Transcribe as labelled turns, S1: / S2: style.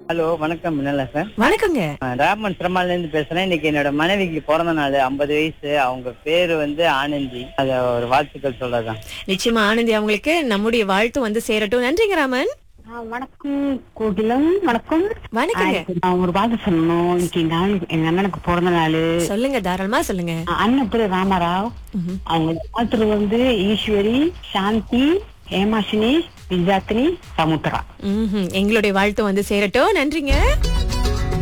S1: Hello வணக்கம் மின்னலா sir
S2: வணக்கங்க
S1: நான் ராமன் சிரமால இருந்து பேசுறேன் இன்னைக்கு என்னோட மனைவிக்கு பிறந்த நாள் ஐம்பது வயசு அவங்க பேரு வந்து ஆனந்தி அத ஒரு வாழ்த்துக்கள் சொல்லதான்
S2: நிச்சயமா ஆனந்தி அவங்களுக்கு நம்முடைய வாழ்த்து வந்து சேரட்டும் நன்றிங்க ராமன்
S3: ஆ, வணக்கம் கோகிலம் வணக்கம்
S2: வணக்கங்க
S3: ஆ, நான் ஒரு வார்த்தை சொல்லணும் இன்னைக்கு எங்க அண்ணன் எங்க அண்ணனுக்கு பிறந்த நாள்
S2: சொல்லுங்க தாராளமா சொல்லுங்க
S3: அண்ணன் பேரு ராமராவ் அவங்க வாழ்த்துறது வந்து ஈஸ்வரி சாந்தி ஹேமாசினி விஜாத்தினி சமுத்ரா
S2: ம்ஹும். எங்களுடைய வாழ்த்து வந்து சேரட்டும் நன்றிங்க